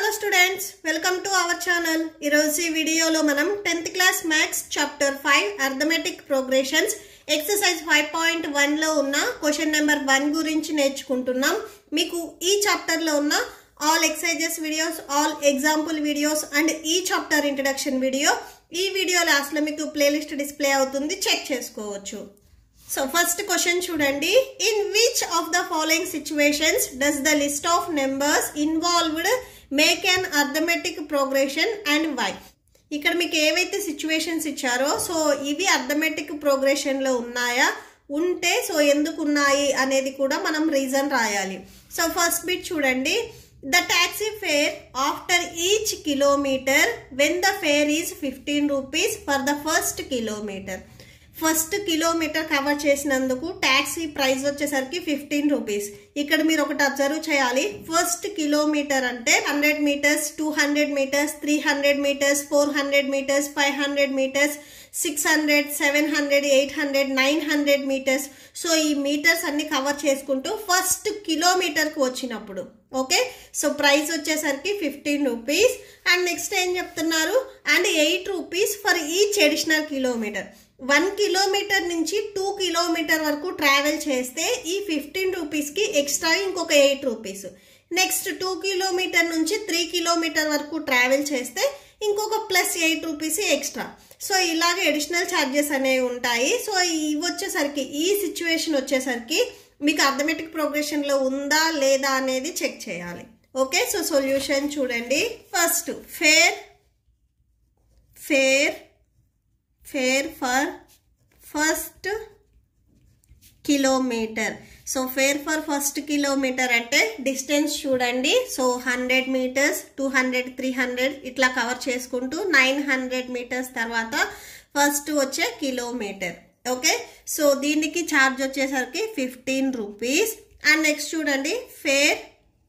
students welcome to our channel ఈరోజు ఈ వీడియోలో మనం tenth class maths chapter five arithmetic progressions exercise five point వన్లో ఉన్న క్వశ్చన్ నెంబర్ వన్ గురించి నేర్చుకుంటున్నాం మీకు ఈ చాప్టర్లో ఉన్న all exercises videos all example videos and ఈ చాప్టర్ ఇంట్రడక్షన్ వీడియో ఈ వీడియో లాస్ట్లో మీకు ప్లేలిస్ట్ డిస్ప్లే అవుతుంది చెక్ చేసుకోవచ్చు సో ఫస్ట్ క్వశ్చన్ చూడండి in which of the following situations does the list of numbers involved make an arithmetic progression and why ఇక్కడ మీకు ఏవైతే సిచ్యువేషన్స్ ఇచ్చారో సో ఇవి అర్థమెటిక్ ప్రోగ్రెషన్లో ఉన్నాయా ఉంటే సో ఎందుకు ఉన్నాయి అనేది కూడా మనం రీజన్ రాయాలి సో ఫస్ట్ బిట్ చూడండి the taxi fare after each kilometre when the fare is fifteen rupees for the first kilometre first kilometre cover చేసినందుకు ట్యాక్సీ ప్రైస్ వచ్చేసరికి ఫిఫ్టీన్ రూపీస్ ఇక్కడ మీరు ఒకటి అబ్జర్వ్ చేయాలి ఫస్ట్ కిలోమీటర్ అంటే hundred metres two hundred metres three hundred metres four hundred metres five hundred metres six hundred seven hundred eight hundred nine hundred metres so ఈ metres అన్ని cover చేసుకుంటూ first కిలోమీటర్కి వచ్చినప్పుడు ఓకే సో ప్రైస్ వచ్చేసరికి fifteen rupees and next ఏం చెప్తున్నారు and eight rupees for each additional kilometre one kilometre నుంచి two kilometre వరకు ట్రావెల్ చేస్తే ఈ ఫిఫ్టీన్ రూపీస్కి ఎక్స్ట్రా ఇంకొక eight rupees next two kilometre నుంచి త్రీ కిలోమీటర్ వరకు ట్రావెల్ చేస్తే ఇంకొక plus eight rupees extra so ఇలాగే అడిషనల్ ఛార్జెస్ అనేవి ఉంటాయి సో ఇవి వచ్చేసరికి ఈ సిచ్యువేషన్ వచ్చేసరికి మీకు అర్థమెటిక్ ప్రోగ్రెషన్లో ఉందా లేదా అనేది చెక్ చేయాలి ఓకే సో సొల్యూషన్ చూడండి first fare fare fare for first kilometre so fare for first kilometre అంటే డిస్టెన్స్ చూడండి so hundred metres two hundred three hundred ఇట్లా కవర్ చేసుకుంటూ నైన్ హండ్రెడ్ మీటర్స్ తర్వాత ఫస్ట్ వచ్చే కిలోమీటర్ ఓకే సో దీనికి charge వచ్చేసరికి fifteen rupees and next చూడండి fare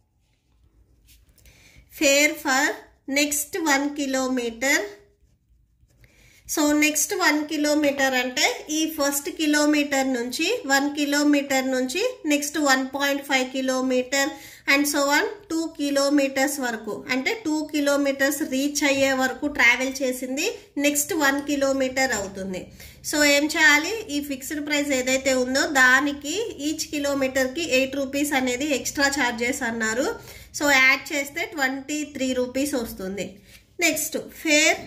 fare for next one kilometre so next one kilometre అంటే ఈ ఫస్ట్ కిలోమీటర్ నుంచి వన్ కిలోమీటర్ నుంచి next one point five kilometre and so one two kilometres వరకు అంటే two kilometres reach అయ్యే వరకు travel చేసింది నెక్స్ట్ వన్ కిలోమీటర్ అవుతుంది సో ఏం చేయాలి ఈ ఫిక్స్డ్ ప్రైస్ ఏదైతే ఉందో దానికి ఈచ్ కిలోమీటర్కి ఎయిట్ రూపీస్ అనేది ఎక్స్ట్రా ఛార్జెస్ అన్నారు సో యాడ్ చేస్తే ట్వంటీ త్రీ రూపీస్ వస్తుంది next fare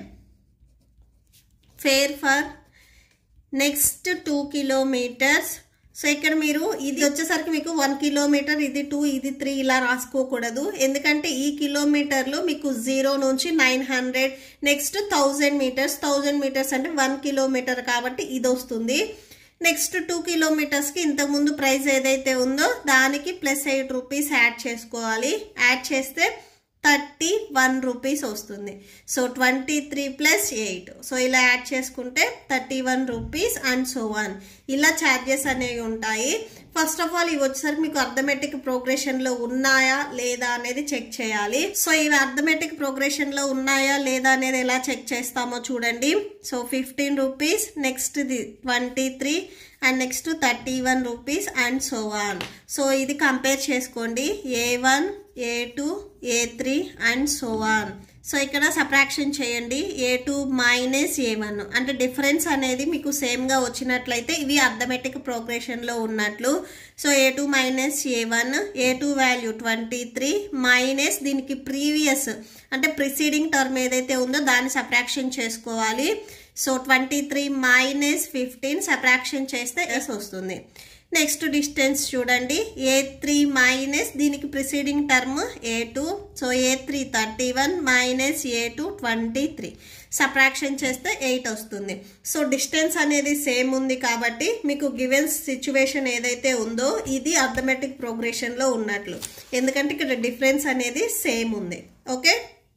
fare for next two kilometres so ఇక్కడ మీరు ఇది వచ్చేసరికి మీకు వన్ కిలోమీటర్ ఇది టూ ఇది త్రీ ఇలా రాసుకోకూడదు ఎందుకంటే ఈ కిలోమీటర్లో మీకు జీరో నుంచి nine hundred next thousand metres thousand metres అంటే వన్ కిలోమీటర్ కాబట్టి ఇది వస్తుంది నెక్స్ట్ టూ కిలోమీటర్స్కి ఇంతకుముందు ప్రైస్ ఏదైతే ఉందో దానికి ప్లస్ ఎయిట్ రూపీస్ యాడ్ చేసుకోవాలి యాడ్ చేస్తే థర్టీ వన్ రూపీస్ వస్తుంది so twenty three plus eight so ఇలా యాడ్ చేసుకుంటే thirty one rupees and so on ఇలా ఛార్జెస్ అనేవి ఉంటాయి ఫస్ట్ ఆఫ్ ఆల్ ఇవి వచ్చేసరికి మీకు అర్థమెటిక్ ప్రోగ్రెషన్లో ఉన్నాయా లేదా అనేది చెక్ చేయాలి సో ఇవి అర్థమెటిక్ ప్రోగ్రెషన్లో ఉన్నాయా లేదా అనేది ఎలా చెక్ చేస్తామో చూడండి సో ఫిఫ్టీన్ రూపీస్ నెక్స్ట్ ఇది twenty three and next thirty one rupees and so one so ఇది కంపేర్ చేసుకోండి A one A two A three and so one so ఇక్కడ సప్రాక్షన్ చేయండి A two minus A one అంటే difference అనేది మీకు సేమ్గా వచ్చినట్లయితే ఇవి అర్థమెటిక్ ప్రోగ్రెషన్లో ఉన్నట్లు so A two minus A one A two value twenty three minus దీనికి ప్రీవియస్ అంటే ప్రిసీడింగ్ టర్మ్ ఏదైతే ఉందో దాన్ని సప్రాక్షన్ చేసుకోవాలి so twenty three minus fifteen subtraction చేస్తే ఎస్ వస్తుంది నెక్స్ట్ డిస్టెన్స్ చూడండి ఏ త్రీ మైనస్ దీనికి preceding term A two so A three thirty one minus A two twenty three subtraction చేస్తే ఎయిట్ వస్తుంది సో డిస్టెన్స్ అనేది సేమ్ ఉంది కాబట్టి మీకు గివెన్ సిచ్యువేషన్ ఏదైతే ఉందో ఇది అర్థమెటిక్ ప్రోగ్రెషన్లో ఉన్నట్లు ఎందుకంటే ఇక్కడ డిఫరెన్స్ అనేది సేమ్ ఉంది ఓకే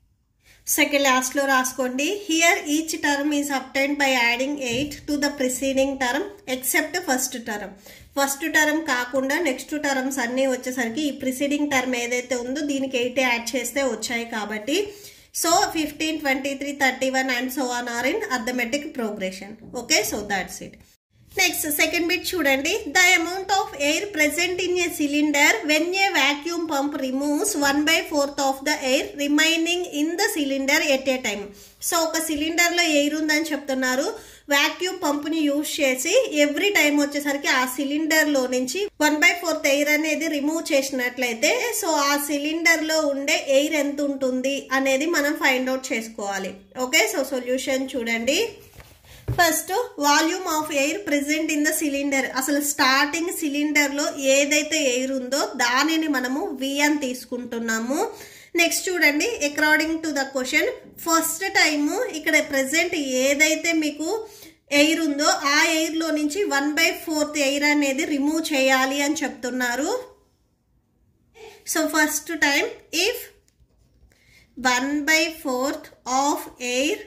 సెకండ్ లాస్ట్లో రాసుకోండి here each term is obtain by adding eight to the preceding term except first term first term కాకుండా నెక్స్ట్ టర్మ్స్ అన్నీ వచ్చేసరికి ఈ ప్రిసీడింగ్ టర్మ్ ఏదైతే ఉందో దీనికి ఎయిట్ యాడ్ చేస్తే వచ్చాయి కాబట్టి so fifteen twenty three thirty one and so on are in arithmetic progression okay so that's it next second bit చూడండి the amount of air present in a cylinder when a vacuum pump removes one by fourth of the air remaining in the cylinder at a time so ఒక సిలిండర్లో air ఉందని చెప్తున్నారు vacuum పంప్ని use చేసి every time వచ్చేసరికి ఆ సిలిండర్లో నుంచి వన్ బై ఫోర్త్ ఎయిర్ అనేది రిమూవ్ చేసినట్లయితే సో ఆ సిలిండర్లో ఉండే ఎయిర్ ఎంత ఉంటుంది అనేది మనం ఫైండ్ అవుట్ చేసుకోవాలి ఓకే సో సొల్యూషన్ చూడండి first volume of air present in the cylinder అసలు స్టార్టింగ్ సిలిండర్లో ఏదైతే ఎయిర్ ఉందో దానిని మనము వి అని తీసుకుంటున్నాము నెక్స్ట్ చూడండి according to the question first time ఇక్కడ ప్రెసెంట్ ఏదైతే మీకు ఎయిర్ ఉందో ఆ ఎయిర్లో నుంచి వన్ బై ఫోర్త్ ఎయిర్ అనేది రిమూవ్ చేయాలి అని చెప్తున్నారు so first time if one by fourth of air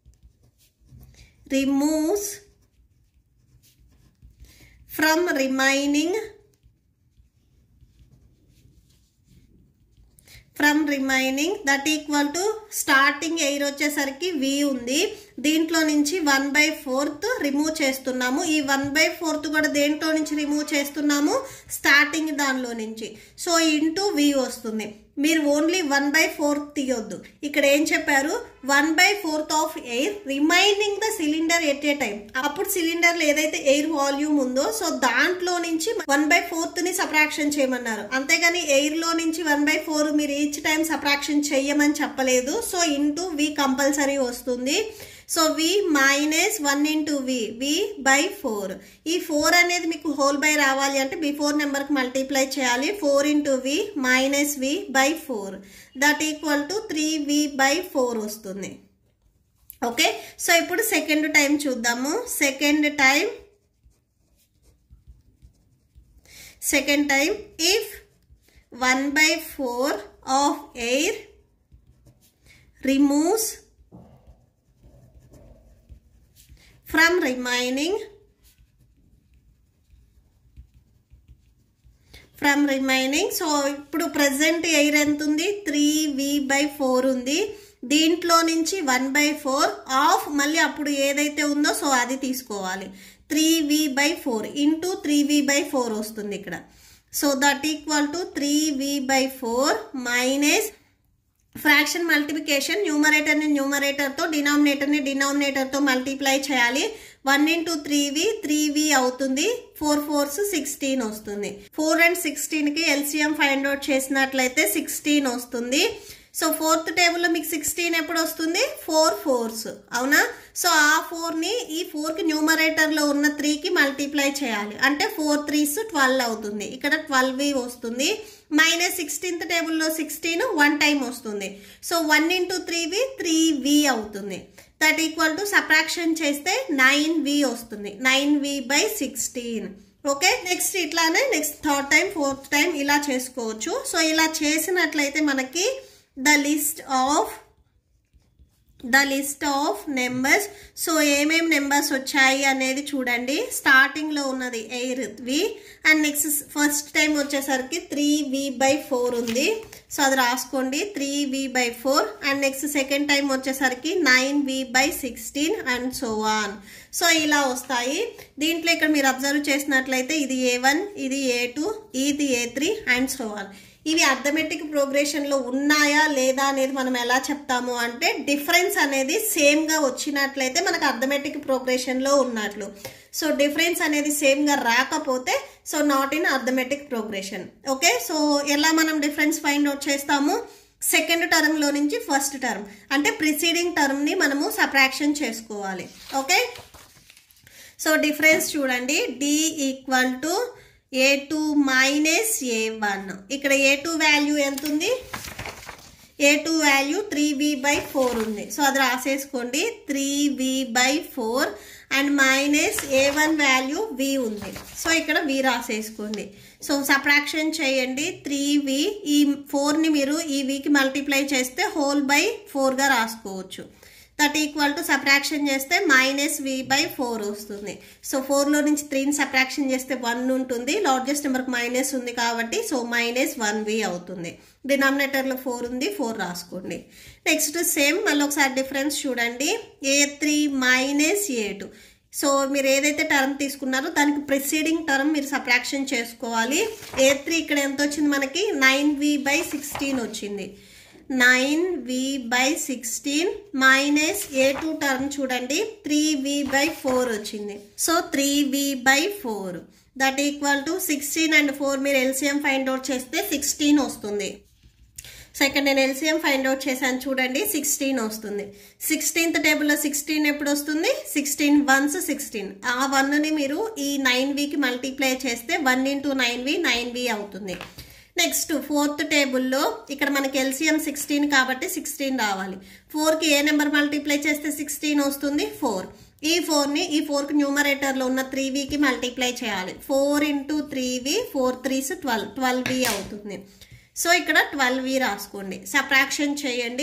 removes from remaining from remaining that equal to starting air వచ్చేసరికి వి ఉంది దీంట్లో నుంచి వన్ బై ఫోర్త్ రిమూవ్ చేస్తున్నాము ఈ వన్ బై ఫోర్త్ కూడా దేంట్లో నుంచి రిమూవ్ చేస్తున్నాము స్టార్టింగ్ దానిలో నుంచి సో ఇంటూ వి వస్తుంది మీరు ఓన్లీ వన్ బై ఫోర్త్ తీయొద్దు ఇక్కడ ఏం చెప్పారు one by fourth of air remaining the cylinder at a time అప్పుడు సిలిండర్లో ఏదైతే ఎయిర్ వాల్యూమ్ ఉందో సో దాంట్లో నుంచి వన్ బై ఫోర్త్ ని సప్రాక్షన్ చేయమన్నారు అంతేగాని ఎయిర్ లో నుంచి వన్ బై ఫోర్ మీరు ఈచ్ టైం సప్రాక్షన్ చెయ్యమని చెప్పలేదు సో ఇంటూ వి కంపల్సరీ వస్తుంది so V minus one into V V by four ఈ ఫోర్ అనేది మీకు హోల్ బై రావాలి అంటే బిఫోర్ నెంబర్కి మల్టిప్లై చేయాలి four into V minus we by four that equal to three we by four వస్తుంది okay so ఇప్పుడు సెకండ్ టైం చూద్దాము second time second time if one by four of air removes from remaining from remaining so ఇప్పుడు present air ఎంత ఉంది three we by four ఉంది దీంట్లో నుంచి one by four of మళ్ళీ అప్పుడు ఏదైతే ఉందో సో అది తీసుకోవాలి three we by four into three we by four వస్తుంది ఇక్కడ so that equal to three we by four minus fraction multiplication న్యూమరేటర్ని న్యూమరేటర్తో డినామినేటర్ని డినామినేటర్తో మల్టిప్లై చేయాలి one into three V three V అవుతుంది ఫోర్ ఫోర్స్ సిక్స్టీన్ వస్తుంది ఫోర్ అండ్ సిక్స్టీన్కి ఎల్సిఎం ఫైండ్ అవుట్ చేసినట్లయితే సిక్స్టీన్ వస్తుంది సో ఫోర్త్ టేబుల్లో మీకు సిక్స్టీన్ ఎప్పుడు వస్తుంది ఫోర్ ఫోర్స్ అవునా సో ఆ ఫోర్ని ఈ ఫోర్కి న్యూమరేటర్లో ఉన్న త్రీకి మల్టిప్లై చేయాలి అంటే ఫోర్ త్రీస్ ట్వెల్వ్ అవుతుంది ఇక్కడ ట్వెల్వ్ వస్తుంది మైనస్ సిక్స్టీన్త్ టేబుల్లో సిక్స్టీన్ వన్ టైం వస్తుంది so one into three V three V అవుతుంది దట్ ఈక్వల్ టు సప్రాక్షన్ చేస్తే నైన్ వి వస్తుంది nine we by sixteen okay next ఇట్లానే next third time fourth time ఇలా చేసుకోవచ్చు సో ఇలా చేసినట్లయితే మనకి the list of the list of numbers so ఏమేం నెంబర్స్ వచ్చాయి అనేది చూడండి స్టార్టింగ్లో ఉన్నది air V and next first time వచ్చేసరికి త్రీ వి బై ఫోర్ ఉంది సో అది రాసుకోండి three we by four and next second time వచ్చేసరికి nine we by sixteen and so on so ఇలా వస్తాయి దీంట్లో ఇక్కడ మీరు అబ్జర్వ్ చేసినట్లయితే ఇది ఏ వన్ ఇది ఏ టూ ఇది a three and so on ఇవి అర్థమెటిక్ ప్రోగ్రెషన్లో ఉన్నాయా లేదా అనేది మనం ఎలా చెప్తాము అంటే డిఫరెన్స్ అనేది సేమ్గా వచ్చినట్లయితే మనకు అర్థమెటిక్ ప్రోగ్రెషన్లో ఉన్నట్లు సో డిఫరెన్స్ అనేది సేమ్గా రాకపోతే so not in arithmetic progression okay so ఎలా మనం డిఫరెన్స్ ఫైండ్ అవుట్ చేస్తాము సెకండ్ టర్మ్లో నుంచి ఫస్ట్ టర్మ్ అంటే ప్రిసీడింగ్ టర్మ్ని మనము సప్రాక్షన్ చేసుకోవాలి ఓకే సో డిఫరెన్స్ చూడండి d equal to a two minus A one ఇక్కడ ఏ టూ వాల్యూ ఎంత ఉంది a two value three we by four ఉంది సో అది రాసేసుకోండి three we by four and minus A one value v ఉంది so ఇక్కడ వి రాసేసుకోండి so subtraction చేయండి three వి ఈ ఫోర్ని మీరు ఈ వీకి మల్టిప్లై చేస్తే హోల్ బై ఫోర్గా రాసుకోవచ్చు దట్ ఈక్వల్ టు సప్రాక్షన్ చేస్తే మైనస్ వి బై ఫోర్ వస్తుంది సో ఫోర్లో నుంచి త్రీని సప్రాక్షన్ చేస్తే వన్ ఉంటుంది లార్జెస్ట్ నెంబర్కి మైనస్ ఉంది కాబట్టి సో మైనస్ వన్ వి అవుతుంది డినామినేటర్లో ఫోర్ ఉంది ఫోర్ రాసుకోండి నెక్స్ట్ సేమ్ మళ్ళీ ఒకసారి డిఫరెన్స్ చూడండి ఏ త్రీ మైనస్ ఏ టూ సో మీరు ఏదైతే టర్మ్ తీసుకున్నారో దానికి ప్రిసీడింగ్ టర్మ్ మీరు సబ్ట్రాక్షన్ చేసుకోవాలి ఏ త్రీ ఇక్కడ ఎంత వచ్చింది మనకి నైన్ వి బై సిక్స్టీన్ వచ్చింది nine we by sixteen minus A two term చూడండి త్రీ వి బై ఫోర్ వచ్చింది so three we by four that equal to sixteen and four మీరు ఎల్సిఎం ఫైండ్ అవుట్ చేస్తే sixteen వస్తుంది so ఇక్కడ నేను LCM find out చేశాను చూడండి sixteen వస్తుంది సిక్స్టీన్త్ టేబుల్లో సిక్స్టీన్ ఎప్పుడు వస్తుంది సిక్స్టీన్ వన్స్ సిక్స్టీన్ ఆ వన్ని మీరు ఈ నైన్ వీకి మల్టిప్లై చేస్తే one into nine v nine v అవుతుంది నెక్స్ట్ ఫోర్త్ టేబుల్లో ఇక్కడ మనకి ఎల్సిఎం సిక్స్టీన్ కాబట్టి సిక్స్టీన్ రావాలి ఫోర్కి ఏ నెంబర్ మల్టిప్లై చేస్తే సిక్స్టీన్ వస్తుంది ఫోర్ ఈ ఫోర్ని ఈ ఫోర్కి న్యూమరేటర్లో ఉన్న త్రీ వీకి మల్టిప్లై చేయాలి four into three v four threes twelve twelve v అవుతుంది సో ఇక్కడ ట్వెల్వ్ వి రాసుకోండి సప్రాక్షన్ చేయండి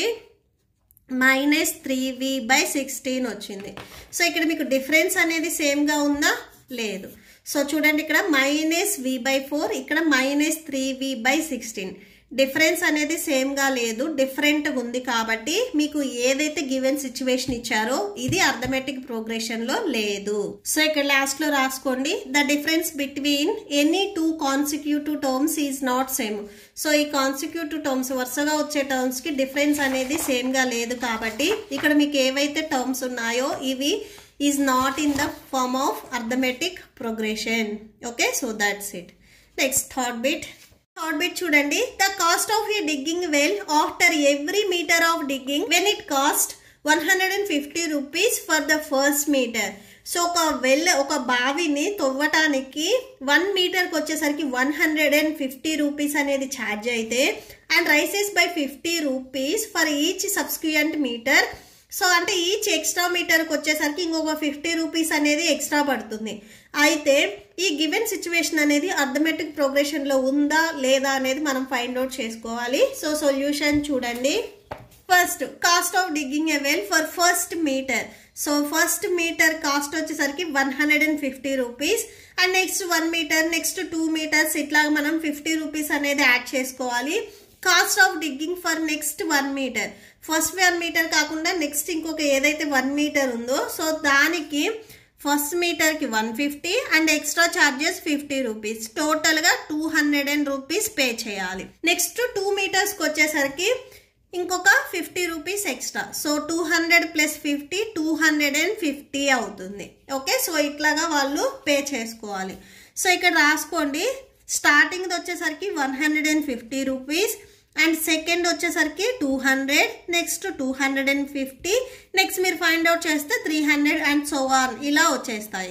minus three we by sixteen వచ్చింది సో ఇక్కడ మీకు డిఫరెన్స్ అనేది సేమ్గా ఉందా లేదు సో చూడండి ఇక్కడ మైనస్ వి బై ఫోర్ ఇక్కడ minus three we by sixteen difference అనేది సేమ్గా లేదు డిఫరెంట్గా ఉంది కాబట్టి మీకు ఏదైతే గివెన్ సిచ్యువేషన్ ఇచ్చారో ఇది అర్థమెటిక్ ప్రోగ్రెషన్లో లేదు సో ఇక్కడ లాస్ట్లో రాసుకోండి the difference between any two consecutive terms is not same so ఈ కాన్సిక్యూటివ్ టర్మ్స్ వరుసగా వచ్చే టర్మ్స్కి డిఫరెన్స్ అనేది సేమ్గా లేదు కాబట్టి ఇక్కడ మీకు ఏవైతే టర్మ్స్ ఉన్నాయో ఇవి is not in the form of arithmetic progression okay so that's it next third bit third bit చూడండి the cost of a digging well after every metre of digging when it cost one hundred and fifty rupees for the first metre so ఒక well ఒక బావిని తవ్వటానికి one మీటర్కి వచ్చేసరికి one hundred and fifty rupees అనేది charge అయితే and rises by fifty rupees for each సబ్స్క్రియంట్ metre so అంటే each extra మీటర్కి వచ్చేసరికి ఇంకొక ఫిఫ్టీ రూపీస్ అనేది ఎక్స్ట్రా పడుతుంది అయితే ఈ గివెన్ సిచ్యువేషన్ అనేది అర్థమెటిక్ ప్రోగ్రెషన్లో ఉందా లేదా అనేది మనం ఫైండ్ అవుట్ చేసుకోవాలి సో సొల్యూషన్ చూడండి first cost of digging a well for first metre so first metre cost వచ్చేసరికి one hundred and fifty rupees and next one metre next two metres ఇట్లా మనం ఫిఫ్టీ రూపీస్ అనేది add చేసుకోవాలి cost of digging for next one metre first one metre కాకుండా next ఇంకొక ఏదైతే one metre ఉందో so దానికి ఫస్ట్ మీటర్కి one fifty and extra charges fifty rupees టోటల్గా two hundred and rupees pay చేయాలి నెక్స్ట్ టూ మీటర్స్కి వచ్చేసరికి ఇంకొక fifty rupees extra so two hundred plus fifty two hundred and fifty అవుతుంది ఓకే సో ఇట్లాగా వాళ్ళు పే చేసుకోవాలి సో ఇక్కడ రాసుకోండి స్టార్టింగ్ వచ్చేసరికి one hundred and fifty rupees and second వచ్చేసరికి two hundred next two hundred and fifty next మీరు find out చేస్తే three hundred and so on ఇలా వచ్చేస్తాయి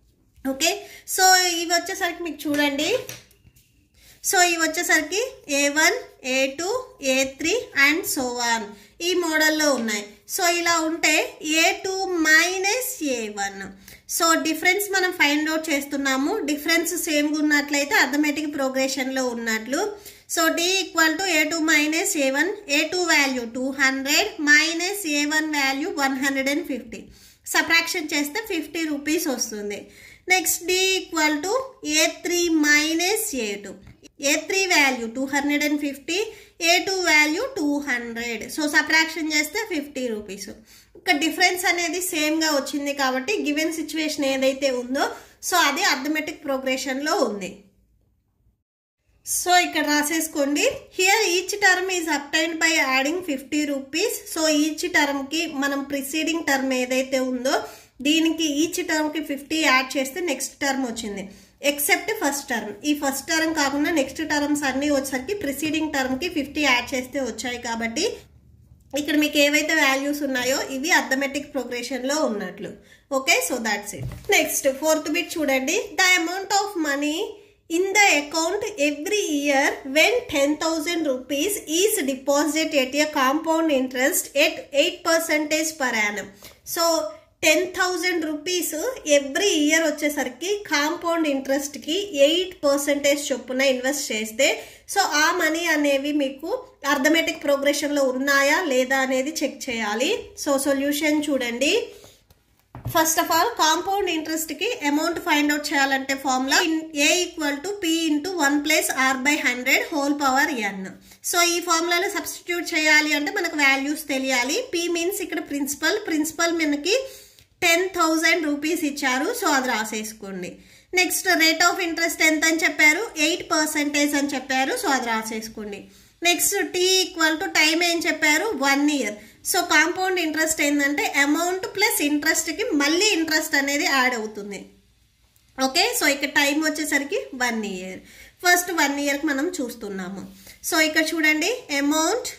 ఓకే సో ఇవి వచ్చేసరికి మీకు చూడండి సో ఇవి వచ్చేసరికి a one A two A three and so on ఈ మోడల్లో ఉన్నాయి సో ఇలా ఉంటే a two minus A one so difference మనం ఫైండ్ అవుట్ చేస్తున్నాము డిఫరెన్స్ సేమ్గా ఉన్నట్లయితే అథమెటిక్ ప్రోగ్రెషన్లో ఉన్నట్లు so d equal to a two minus A one A two value two hundred minus A one value one hundred and fifty subtraction చేస్తే fifty rupees వస్తుంది next d equal to a three minus A two A three value two hundred and fifty a two value two hundred so subtraction చేస్తే fifty rupees ఇక difference అనేది సేమ్గా వచ్చింది కాబట్టి given situation ఏదైతే ఉందో సో అది అర్థమెటిక్ ప్రోగ్రెషన్లో ఉంది సో ఇక్కడ రాసేసుకోండి here each term is obtain by adding fifty rupees so each టర్మ్కి మనం ప్రిసీడింగ్ టర్మ్ ఏదైతే ఉందో దీనికి ఈచ్ టర్మ్కి ఫిఫ్టీ యాడ్ చేస్తే నెక్స్ట్ టర్మ్ వచ్చింది ఎక్సెప్ట్ ఫస్ట్ టర్మ్ ఈ ఫస్ట్ టర్మ్ కాకుండా నెక్స్ట్ టర్మ్స్ అన్నీ వచ్చేసరికి ప్రిసీడింగ్ టర్మ్కి ఫిఫ్టీ యాడ్ చేస్తే వచ్చాయి కాబట్టి ఇక్కడ మీకు ఏవైతే వాల్యూస్ ఉన్నాయో ఇవి అథమెటిక్ ప్రోగ్రెషన్లో ఉన్నట్లు okay so that's it next fourth bit చూడండి the amount of money in the account every year when ten thousand rupees is deposit at a compound interest at eight percentage per annum so ten thousand rupees every year వచ్చేసరికి compound ఇంట్రెస్ట్కి eight percentage చొప్పున invest చేస్తే so ఆ money అనేవి మీకు arithmetic ప్రోగ్రెషన్లో ఉన్నాయా లేదా అనేది చెక్ చేయాలి సో సొల్యూషన్ చూడండి first of all compound ఇంట్రెస్ట్కి amount find out చేయాలంటే formula a equal to p into one plus r by hundred whole power n so ఈ ఫార్ములాలో సబ్స్టిట్యూట్ చేయాలి అంటే మనకు వాల్యూస్ తెలియాలి పి మీన్స్ ఇక్కడ ప్రిన్సిపల్ ప్రిన్సిపల్ మనకి టెన్ థౌజండ్ రూపీస్ ఇచ్చారు సో అది రాసేసుకోండి నెక్స్ట్ రేట్ ఆఫ్ ఇంట్రెస్ట్ ఎంత అని చెప్పారు ఎయిట్ పర్సెంటేజ్ అని చెప్పారు సో అది రాసేసుకోండి next t equal to time ఏం చెప్పారు one year so compound interest ఏంటంటే అమౌంట్ ప్లస్ ఇంట్రెస్ట్కి మళ్ళీ ఇంట్రెస్ట్ అనేది యాడ్ అవుతుంది ఓకే సో ఇక్కడ టైం వచ్చేసరికి వన్ ఇయర్ ఫస్ట్ వన్ ఇయర్కి మనం చూస్తున్నాము సో ఇక్కడ చూడండి amount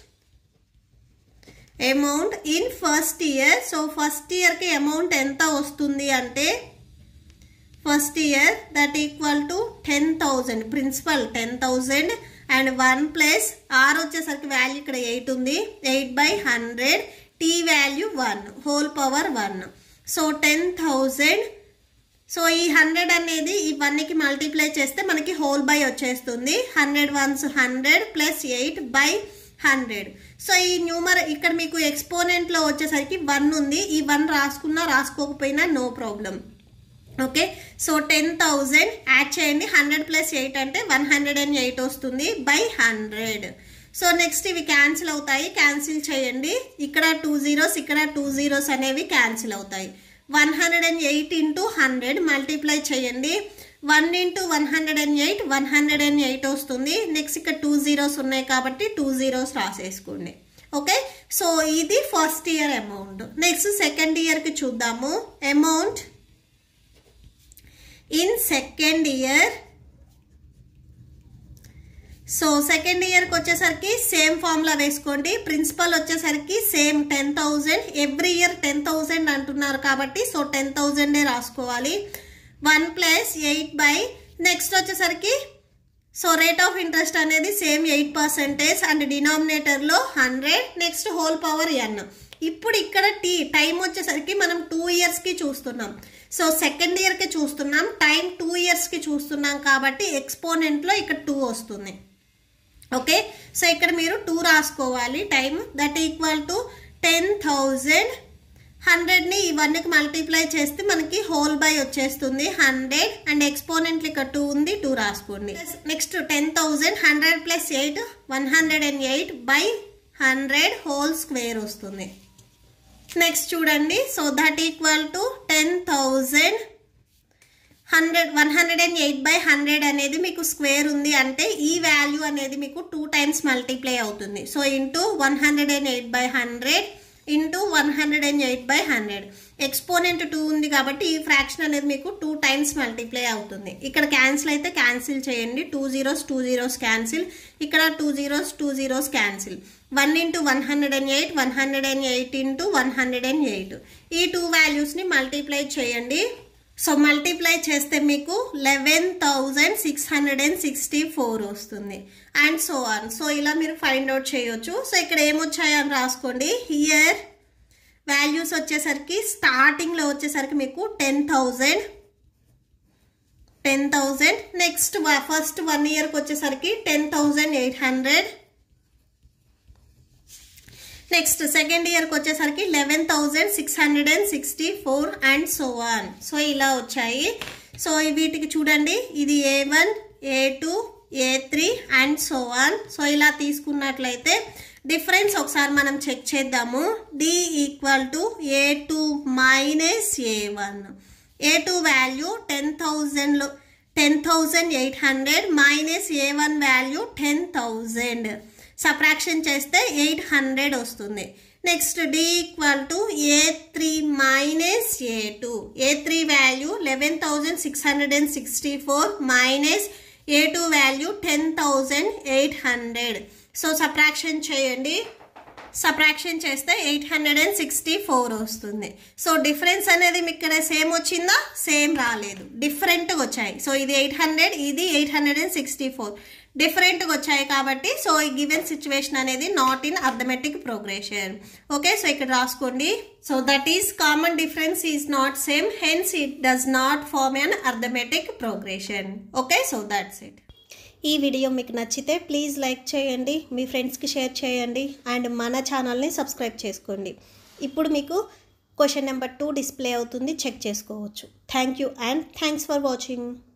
amount in first year so first ఇయర్కి అమౌంట్ ఎంత వస్తుంది అంటే first year that equal to ten thousand principal ten thousand and one plus r వచ్చేసరికి వాల్యూ ఇక్కడ ఎయిట్ ఉంది eight by hundred t value one whole power one so ten thousand so ఈ hundred అనేది ఈ వన్కి మల్టిప్లై చేస్తే మనకి whole by వచ్చేస్తుంది hundred ones hundred plus eight by hundred so ఈ న్యూమర్ ఇక్కడ మీకు ఎక్స్పోనెంట్లో వచ్చేసరికి వన్ ఉంది ఈ వన్ రాసుకున్నా రాసుకోకపోయినా no problem okay so ten thousand add చేయండి హండ్రెడ్ ప్లస్ ఎయిట్ అంటే వన్ హండ్రెడ్ అండ్ ఎయిట్ వస్తుంది బై హండ్రెడ్ సో నెక్స్ట్ ఇవి క్యాన్సిల్ అవుతాయి క్యాన్సిల్ చేయండి ఇక్కడ టూ జీరోస్ ఇక్కడ టూ జీరోస్ అనేవి క్యాన్సిల్ అవుతాయి one hundred and eight into hundred multiply చేయండి one into one hundred and eight one hundred and eight వస్తుంది నెక్స్ట్ ఇక్కడ టూ జీరోస్ ఉన్నాయి కాబట్టి టూ జీరోస్ రాసేసుకోండి ఓకే సో ఇది first year amount next second ఇయర్కి చూద్దాము amount in second year so second ఇయర్కి వచ్చేసరికి సేమ్ ఫార్ములా వేసుకోండి ప్రిన్సిపల్ వచ్చేసరికి same ten thousand every year ten thousand అంటున్నారు కాబట్టి సో టెన్ థౌజండే రాసుకోవాలి one plus eight by next వచ్చేసరికి సో రేట్ ఆఫ్ ఇంట్రెస్ట్ అనేది సేమ్ ఎయిట్ పర్సెంటేజ్ అండ్ డినామినేటర్లో hundred next whole power n ఇప్పుడు ఇక్కడ టీ టైం వచ్చేసరికి మనం టూ ఇయర్స్కి చూస్తున్నాం సో సెకండ్ ఇయర్కి చూస్తున్నాం టైం టూ ఇయర్స్కి చూస్తున్నాం కాబట్టి ఎక్స్పోనెంట్లో ఇక్కడ టూ వస్తుంది ఓకే సో ఇక్కడ మీరు టూ రాసుకోవాలి time that equal to ten thousand హండ్రెడ్ని ఇవన్నీకి మల్టిప్లై చేస్తే మనకి హోల్ బై వచ్చేస్తుంది హండ్రెడ్ అండ్ ఎక్స్పోనెంట్ ఇక్కడ టూ ఉంది టూ రాసుకోండి next ten thousand hundred plus eight one hundred and eight by hundred whole square వస్తుంది నెక్స్ట్ చూడండి so that equal to ten thousand hundred one hundred and eight by hundred అనేది మీకు square ఉంది అంటే ఈ value అనేది మీకు టూ టైమ్స్ మల్టిప్లై అవుతుంది so into one hundred and eight by hundred into one hundred and eight by hundred exponent two ఉంది కాబట్టి ఈ ఫ్రాక్షన్ అనేది మీకు టూ టైమ్స్ మల్టిప్లై అవుతుంది ఇక్కడ క్యాన్సిల్ అయితే క్యాన్సిల్ చేయండి two zeros two zeros cancel ఇక్కడ two zeros two zeros cancel one into one hundred and eight one hundred and eight into one hundred and eight ఈ two వాల్యూస్ని multiply చేయండి so multiply చేస్తే మీకు eleven thousand six hundred and sixty four వస్తుంది and so on so ఇలా మీరు find out చేయొచ్చు so ఇక్కడ ఏమొచ్చాయని రాసుకోండి హియర్ వాల్యూస్ వచ్చేసరికి స్టార్టింగ్లో వచ్చేసరికి మీకు ten thousand ten thousand next first one ఇయర్కి వచ్చేసరికి ten thousand eight hundred next second ఇయర్కి వచ్చేసరికి eleven thousand six hundred and sixty four and so one so ఇలా వచ్చాయి సో వీటికి చూడండి ఇది a one A two A three and so one so ఇలా తీసుకున్నట్లయితే డిఫరెన్స్ ఒకసారి మనం చెక్ చేద్దాము d equal to a two minus A one A two value ten థౌజండ్లో ten thousand eight hundred minus ఏ one value ten thousand subtraction చేస్తే eight hundred వస్తుంది next d equal to a three minus A two A three value eleven thousand six hundred and sixty four minus A two value ten thousand eight hundred so subtraction చేయండి subtraction చేస్తే eight hundred and sixty four వస్తుంది so difference అనేది మీకు ఇక్కడ same వచ్చిందా same రాలేదు డిఫరెంట్గా వచ్చాయి సో ఇది ఎయిట్ హండ్రెడ్ ఇది eight hundred and sixty four డిఫరెంట్గా వచ్చాయి కాబట్టి సో ఈ గివెన్ సిచ్యువేషన్ అనేది not in arithmetic progression okay so ఇక్కడ రాసుకోండి so that is common difference is not same hence it does not form an arithmetic progression okay so that's it ఈ video మీకు నచ్చితే ప్లీజ్ లైక్ చేయండి మీ ఫ్రెండ్స్కి share చేయండి and మన ఛానల్ని సబ్స్క్రైబ్ చేసుకోండి ఇప్పుడు మీకు క్వశ్చన్ నెంబర్ టూ డిస్ప్లే అవుతుంది చెక్ చేసుకోవచ్చు thank you and thanks for watching